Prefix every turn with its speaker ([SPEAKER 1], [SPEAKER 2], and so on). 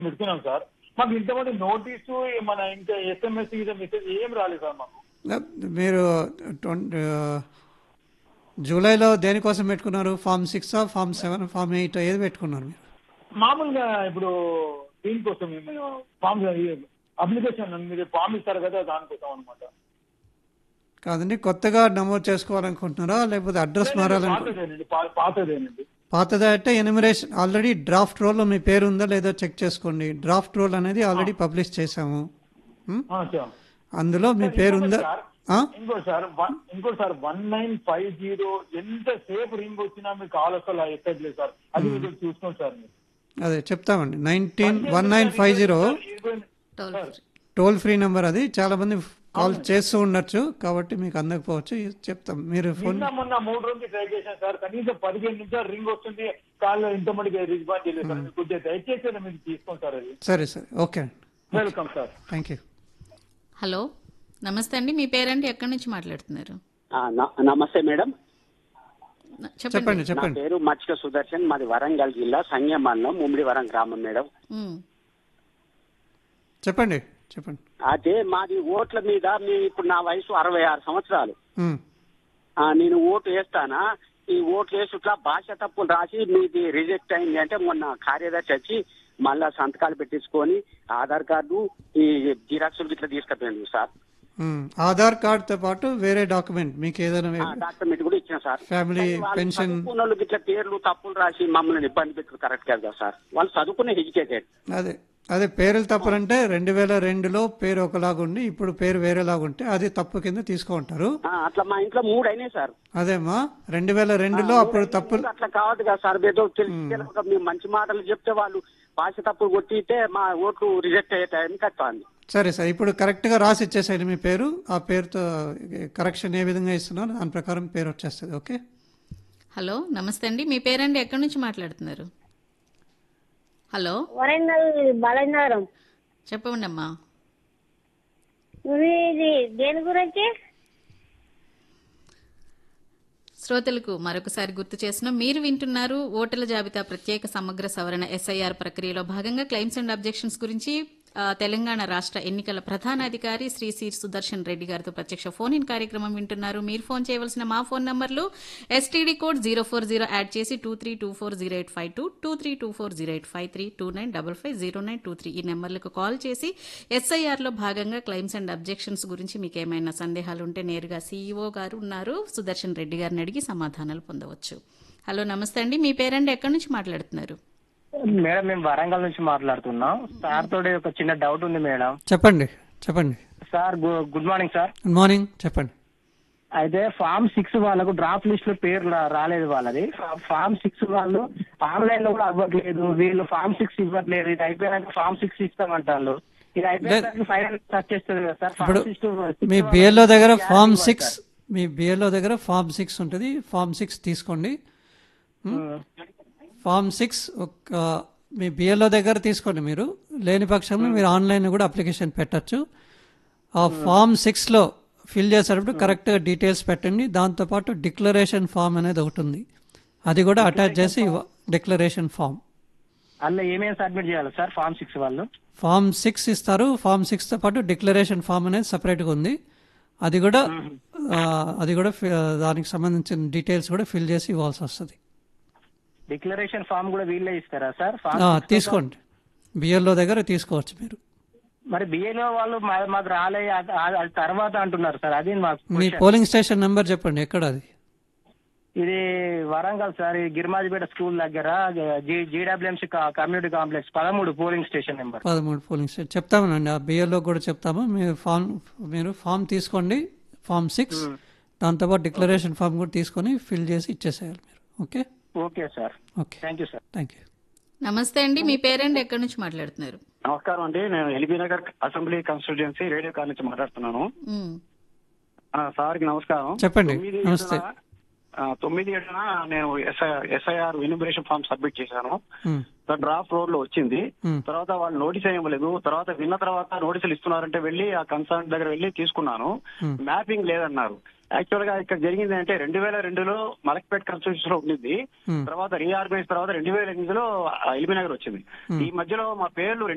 [SPEAKER 1] పెడుతున్నాం సార్ మాకు ఇంతమంది నోటీసు మన ఇంకా ఎస్ఎంఎస్ ఇది మెసేజ్ ఏం రాలేదు సార్ మాకు
[SPEAKER 2] మీరు ట్వంటీ జూలైలో దేనికోసం పెట్టుకున్నారు form six form seven form eight ఏది పెట్టుకున్నారు మీరు
[SPEAKER 1] మామూలుగా ఇప్పుడు దీనికోసం మేము ఫామ్ అప్లికేషన్ మీరు ఫామ్ ఇస్తారు కదా దానికోసం అనమాట
[SPEAKER 2] కాదండి కొత్తగా నమోదు చేసుకోవాలనుకుంటున్నారా లేకపోతే అడ్రస్ మారాలనుకుంటున్నారా
[SPEAKER 1] పాతదేనండి పా- పాతదేనండి
[SPEAKER 2] పాతదా అంటే ఎనిమరేషన్ ఆల్రెడీ డ్రాఫ్ట్ రోల్లో మీ పేరు ఉందా లేదో చెక్ చేసుకోండి డ్రాఫ్ట్ రోల్ అనేది ఆల్రెడీ పబ్లిష్ చేశాము ఉం?
[SPEAKER 1] ఆ, సార్.
[SPEAKER 2] అందులో మీ పేరు ఉందా
[SPEAKER 1] సార్,
[SPEAKER 2] ఆ?
[SPEAKER 1] ఇంకోటి సార్ వన్ ఇంకోటి sir one nine five zero ఎంత సేపు రింగ్ వచ్చినా మీకు కాల్ అసలు ఎక్కట్లేదు సార్ అది మీరు చూసుకోండి సార్ మీరు
[SPEAKER 2] అదే చెప్తామండి nineteen one nine five zero
[SPEAKER 3] toll free
[SPEAKER 2] toll free number అది చాలా మంది కాల్ చేస్తూ ఉండొచ్చు కాబట్టి మీకు అందకపోవచ్చు ఇది చెప్తాం మీరు ఫోన్
[SPEAKER 1] నిన్న మొన్న మూడు రోజులు ట్రై చేశాను సార్ కనీసం పదిహేను నిమిషాలు రింగ్ వస్తుంది కాల్ ఇంతమందికి రెస్పాన్స్ చేయలేదు సార్ మీకు కొద్దిగా దయచేసి మీరు తీసుకోండి సార్ అది
[SPEAKER 2] సరే సరే okay
[SPEAKER 1] welcome sir
[SPEAKER 2] thank you
[SPEAKER 3] hello నమస్తే అండి మీ పేరండి ఎక్కడి నుంచి మాట్లాడుతున్నారు
[SPEAKER 4] ఆ, న- నమస్తే మేడం
[SPEAKER 3] న-
[SPEAKER 2] చెప్పండి
[SPEAKER 3] చెప్పండి
[SPEAKER 4] నా
[SPEAKER 2] చెప్పండి
[SPEAKER 4] పేరు మచ్చిక సుదర్శన్ మాది వరంగల్ జిల్లా సంగం మండలం ముమ్మిడివరం గ్రామం మేడం
[SPEAKER 3] ఉమ్.
[SPEAKER 2] చెప్పండి చెప్పండి
[SPEAKER 4] అయితే మాది ఓట్ల మీద మీ ఇప్పుడు నా వయసు అరవై ఆరు సంవత్సరాలు
[SPEAKER 2] ఉం.
[SPEAKER 4] ఆ, నేను ఓటు వేస్తానా ఈ ఓట్లు వేసుట్లా భాష తప్పులు రాసి మీది రిజెక్ట్ అయింది అంటే మొన్న కార్యదర్శి వచ్చి మళ్ళా సంతకాలు పెట్టించుకొని ఆధార్ కార్డు ఈ జిరాక్సులు ఇట్లా తీసుకుపోయింది సార్
[SPEAKER 2] ఉం. ఆధార్ కార్డ్తో పాటు వేరే డాక్యుమెంట్ మీకు ఏదైనా
[SPEAKER 4] ఆ, డాక్యుమెంట్ కూడా ఇచ్చిన సార్
[SPEAKER 2] ఫ్యామిలీ
[SPEAKER 4] కానీ వాళ్ళు
[SPEAKER 2] పెన్షన్
[SPEAKER 4] చదువుకున్న వాళ్ళకి ఇట్లా పేర్లు తప్పులు రాసి మమ్మల్ని ఇబ్బంది పెట్టు కరెక్ట్ కదా సార్ వాళ్ళు చదువుకునే ఎడ్యుకేటెడ్
[SPEAKER 2] అదే అదే పేర్లు తప్పులంటే రెండు వేల రెండులో పేరు ఒకలాగుండి ఇప్పుడు పేరు వేరేలాగుంటే అది తప్పు కింద తీసుకుంటారు
[SPEAKER 4] ఆ, అట్లా మా ఇంట్లో మూడు అయినాయి సార్
[SPEAKER 2] అదేమా రెండు వేల రెండులో అప్పుడు తప్పులు
[SPEAKER 4] అట్లా కావద్దు కదా సార్ ఏదో తెలిసి తెలియక మేము మంచి మాటలు చెప్తే వాళ్ళు భాష తప్పులు కొట్టితే మా ఓట్లు రిజెక్ట్ అయ్యే టైంకి వస్తుంది
[SPEAKER 2] సరే సార్ ఇప్పుడు కరెక్ట్గా రాసి ఇచ్చేసేయండి మీ పేరు ఆ పేరుతో కరెక్షన్ ఏ విధంగా ఇస్తున్నారో దాని ప్రకారం పేరు వచ్చేస్తుంది ఓకే
[SPEAKER 3] హలో నమస్తే అండి మీ పేరండి ఎక్కడి నుంచి మాట్లాడుతున్నారు హలో
[SPEAKER 5] వరంగల్ బాలనగరం
[SPEAKER 3] చెప్పండి అమ్మా
[SPEAKER 5] ఇది దేని గురించి
[SPEAKER 3] శ్రోతలకు మరొకసారి గుర్తు చేసిన మీరు వింటున్నారు ఓటర్ల జాబితా ప్రత్యేక సమగ్ర సవరణ ఎస్ఐఆర్ ప్రక్రియలో భాగంగా క్లెయిమ్స్ అండ్ అబ్జెక్షన్స్ గురించి ఆ, తెలంగాణ రాష్ట్ర ఎన్నికల ప్రధాన అధికారి శ్రీ సి సుదర్శన్ రెడ్డి గారితో ప్రత్యక్ష ఫోన్ ఇన్ కార్యక్రమం వింటున్నారు మీరు ఫోన్ చేయవలసిన మా ఫోన్ నంబర్లు STD code zero four zero add చేసి two three two four zero eight five two two three two four zero eight five three two nine double five zero nine two three ఈ నెంబర్లకు call చేసి ఎస్ఐఆర్లో భాగంగా claims and objections గురించి మీకు ఏమైనా సందేహాలు ఉంటే నేరుగా సీఈఓ గారు ఉన్నారు సుదర్శన్ రెడ్డి గారిని అడిగి సమాధానాలు పొందవచ్చు హలో నమస్తే అండి మీ పేరండి ఎక్కడి నుంచి మాట్లాడుతున్నారు
[SPEAKER 6] మేడం మేము వరంగల్ నుంచి మాట్లాడుతున్నాం సార్ తోటి ఒక చిన్న డౌట్ ఉంది మేడం
[SPEAKER 2] చెప్పండి చెప్పండి
[SPEAKER 6] sir good- good morning sir
[SPEAKER 2] good morning చెప్పండి
[SPEAKER 6] అయితే ఫామ్ సిక్స్ వాళ్ళకు డ్రాఫ్ట్ లిస్ట్ లో పేరు రా- రాలేదు వాళ్ళది ఫా- ఫామ్ సిక్స్ వాళ్ళు ఆన్లైన్ లో కూడా అవ్వట్లేదు వీళ్ళు ఫామ్ సిక్స్ ఇవ్వట్లేదు ఇది అయిపోయినాక ఫామ్ సిక్స్ ఇస్తామంటారు ఇది అయిపోయినాక ఫైనల్ టచ్ చేస్తుంది కదా సార్
[SPEAKER 2] ఇప్పుడు
[SPEAKER 6] ఫామ్ సిక్స్
[SPEAKER 2] మీ బిఎల్ఓ దగ్గర ఫామ్ సిక్స్ మీ బిఎల్ఓ దగ్గర ఫామ్ సిక్స్ ఉంటుంది ఫామ్ సిక్స్ తీసుకోండి ఫామ్ సిక్స్ ఒక మీ బిఎల్ఓ దగ్గర తీసుకోండి మీరు లేని పక్షంలో మీరు ఆన్లైన్ కూడా అప్లికేషన్ పెట్టచ్చు ఆ ఫామ్ సిక్స్లో ఫిల్ చేసేటప్పుడు కరెక్ట్గా డీటెయిల్స్ పెట్టండి దాంతోపాటు డిక్లరేషన్ ఫామ్ అనేది ఒకటి ఉంది అది కూడా అటాచ్ చేసి డిక్లరేషన్ ఫామ్
[SPEAKER 6] అందులో ఏమేమి సబ్మిట్ చేయాలి సార్ ఫామ్ సిక్స్ వాళ్ళు
[SPEAKER 2] ఫామ్ సిక్స్ ఇస్తారు ఫామ్ సిక్స్తో పాటు డిక్లరేషన్ ఫామ్ అనేది సపరేట్గా ఉంది అది కూడా ఆ, అది కూడా ఫి- దానికి సంబంధించిన డీటెయిల్స్ కూడా ఫిల్ చేసి ఇవ్వాల్సి వస్తుంది
[SPEAKER 6] డిక్లరేషన్ ఫామ్ కూడా వీళ్ళే ఇస్తారా సార్
[SPEAKER 2] ఆ,
[SPEAKER 6] ఫామ్
[SPEAKER 2] తీసుకోండి బిఎల్ఓ దగ్గర తీసుకోవచ్చు మీరు
[SPEAKER 6] మరి బిఏలో వాళ్ళు మా- మాకు రాలే అది అది తర్వాత అంటున్నారు సార్ అది మాకు
[SPEAKER 2] మీ పోలింగ్ స్టేషన్ నెంబర్ చెప్పండి ఎక్కడ అది
[SPEAKER 6] ఇది వరంగల్ సార్ ఈ గిరిమాజిపేట స్కూల్ దగ్గర జీడబ్ల్యూఎంసీ కమ్యూనిటీ కాంప్లెక్స్ పదమూడు పోలింగ్ స్టేషన్ నెంబర్
[SPEAKER 2] పదమూడు పోలింగ్ స్టేషన్ చెప్తామనండి ఆ బిఎల్ఓ కూడా చెప్తాము మీరు ఫామ్ మీరు ఫామ్ తీసుకోండి ఫామ్ సిక్స్ దాంతోపాటు డిక్లరేషన్ ఫామ్ కూడా తీసుకొని ఫిల్ చేసి ఇచ్చేసేయాలి మీరు okay
[SPEAKER 6] okay sir
[SPEAKER 2] okay
[SPEAKER 6] thank you sir
[SPEAKER 2] thank you
[SPEAKER 3] నమస్తే అండి మీ పేరండి ఎక్కడి నుంచి మాట్లాడుతున్నారు
[SPEAKER 7] నమస్కారం అండి నేను LB Nagar assembly constituency radio call నుంచి మాట్లాడుతున్నాను
[SPEAKER 3] ఉమ్.
[SPEAKER 7] ఆ, సార్కి నమస్కారం
[SPEAKER 2] చెప్పండి.
[SPEAKER 7] తొమ్మిది
[SPEAKER 2] నమస్తే.
[SPEAKER 7] ఏడున, ఆ, తొమ్మిది ఏడున నేను ఎస్ఐఆర్ ఎన్యూమరేషన్ ఫామ్ సబ్మిట్ చేశాను
[SPEAKER 2] ఉమ్,
[SPEAKER 7] డ్రాఫ్ట్ రోడ్ లో వచ్చింది
[SPEAKER 2] Hmm.
[SPEAKER 7] తర్వాత వాళ్ళు నోటీస్ ఇవ్వలేదు తర్వాత విన్న తర్వాత నోటీసులు ఇస్తున్నారంటే వెళ్ళి ఆ కన్సర్న్ దగ్గర వెళ్ళి తీసుకున్నాను
[SPEAKER 2] Hmm.
[SPEAKER 7] మ్యాపింగ్ లేదన్నారు యాక్చువల్ గా ఇక్కడ జరిగింది అంటే రెండు వేల రెండులో మలక్పేట్ కాన్స్టిట్యూషన్ లో ఉండింది
[SPEAKER 2] Hmm.
[SPEAKER 7] తర్వాత రీఆర్గనైజ్ తర్వాత రెండు వేల ఎనిమిదిలో ఎల్బీ నగర్ వచ్చింది ఈ మధ్యలో మా పేర్లు